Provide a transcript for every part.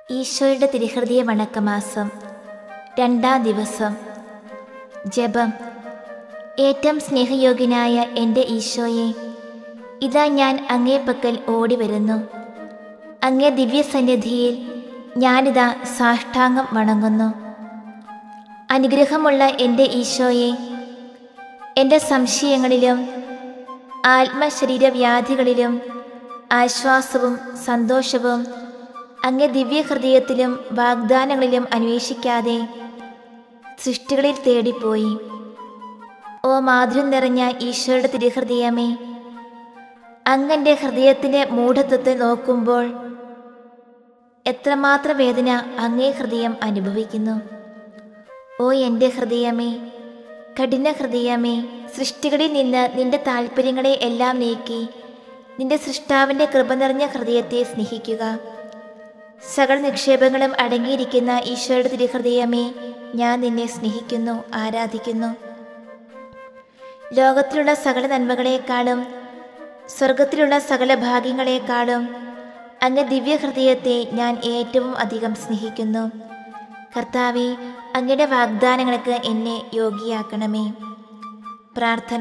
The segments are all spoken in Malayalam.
ഈശോയുടെ തിരുഹൃദയ വണക്കമാസം രണ്ടാം ദിവസം ജപം ഏറ്റവും സ്നേഹയോഗ്യനായ എൻ്റെ ഈശോയെ ഇതാ ഞാൻ അങ്ങേ പക്കൽ ഓടി വരുന്നു അങ്ങേ ദിവ്യസന്നിധിയിൽ ഞാനിതാ സാഷ്ടാംഗം വണങ്ങുന്നു അനുഗ്രഹമുള്ള എൻ്റെ ഈശോയെ എൻ്റെ സംശയങ്ങളിലും ആത്മശരീരവ്യാധികളിലും ആശ്വാസവും സന്തോഷവും അങ്ങേ ദിവ്യഹൃദയത്തിലും വാഗ്ദാനങ്ങളിലും അന്വേഷിക്കാതെ സൃഷ്ടികളിൽ തേടിപ്പോയി ഓ മാധുര്യം നിറഞ്ഞ ഈശോയുടെ തിരുഹൃദയമേ അങ്ങൻ്റെ ഹൃദയത്തിൻ്റെ മൂഢത്വത്തെ നോക്കുമ്പോൾ എത്രമാത്രം വേദന അങ്ങേ ഹൃദയം അനുഭവിക്കുന്നു ഓ എൻ്റെ ഹൃദയമേ കഠിന ഹൃദയമേ സൃഷ്ടികളിൽ നിന്ന് നിന്റെ താല്പര്യങ്ങളെ എല്ലാം നീക്കി നിന്റെ സൃഷ്ടാവിൻ്റെ കൃപ നിറഞ്ഞ ഹൃദയത്തെ സ്നേഹിക്കുക സകല നിക്ഷേപങ്ങളും അടങ്ങിയിരിക്കുന്ന ഈശോയുടെ തിരുഹൃദയമേ ഞാൻ നിന്നെ സ്നേഹിക്കുന്നു ആരാധിക്കുന്നു ലോകത്തിലുള്ള സകല നന്മകളെക്കാളും സ്വർഗത്തിലുള്ള സകല ഭാഗ്യങ്ങളെക്കാളും അങ്ങ് ദിവ്യഹൃദയത്തെ ഞാൻ ഏറ്റവും അധികം സ്നേഹിക്കുന്നു കർത്താവെ അങ്ങയുടെ വാഗ്ദാനങ്ങൾക്ക് എന്നെ യോഗ്യയാക്കണമേ പ്രാർത്ഥന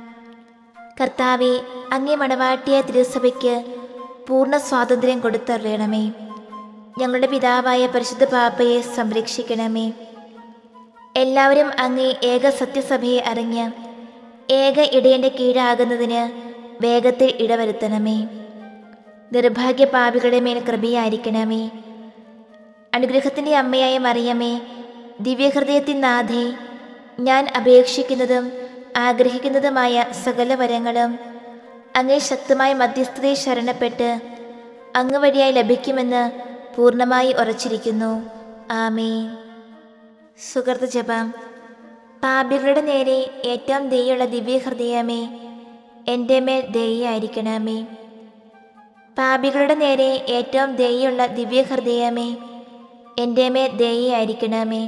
കർത്താവെ അങ്ങേ മണവാട്ടിയ തിരുസഭയ്ക്ക് പൂർണ്ണ സ്വാതന്ത്ര്യം കൊടുത്തറിയണമേ ഞങ്ങളുടെ പിതാവായ പരിശുദ്ധ പാപ്പയെ സംരക്ഷിക്കണമേ എല്ലാവരും അങ്ങേ ഏക സത്യസഭയെ അറിഞ്ഞ് ഏക ഇടയൻ്റെ കീഴാകുന്നതിന് വേഗത്തിൽ ഇടവരുത്തണമേ നിർഭാഗ്യ പാപികളുടെ മേൽ കൃപയായിരിക്കണമേ അനുഗ്രഹത്തിൻ്റെ അമ്മയായ മറിയമേ ദിവ്യഹൃദയത്തിൻ നാഥേ ഞാൻ അപേക്ഷിക്കുന്നതും ആഗ്രഹിക്കുന്നതുമായ സകല വരങ്ങളും അങ്ങേ ശക്തമായ മധ്യസ്ഥതയെ ശരണപ്പെട്ട് അങ്ങ് വഴിയായി ലഭിക്കുമെന്ന് പൂർണ്ണമായി ഉറച്ചിരിക്കുന്നു ആമേ സുഹൃത്ത് ജപം പാപികളുടെ നേരെ ഏറ്റവും ദയുള്ള ദിവ്യഹൃദയമേ എൻ്റെ മേൽ ദയായിരിക്കണമേ പാപികളുടെ നേരെ ഏറ്റവും ദയുള്ള ദിവ്യഹൃദയമേ എൻ്റെ മേൽ ദയായിരിക്കണമേ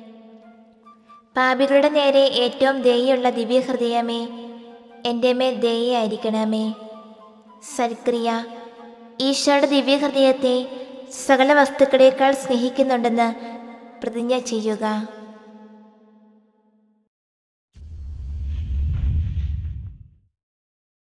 പാപികളുടെ നേരെ ഏറ്റവും ദയുള്ള ദിവ്യഹൃദയമേ എൻ്റെ മേൽ ദയായിരിക്കണമേ സൽക്രിയ ഈശോയുടെ ദിവ്യഹൃദയത്തെ സകല വസ്തുക്കളേക്കാൾ സ്നേഹിക്കുന്നുണ്ടെന്ന് പ്രതിജ്ഞ ചെയ്യുക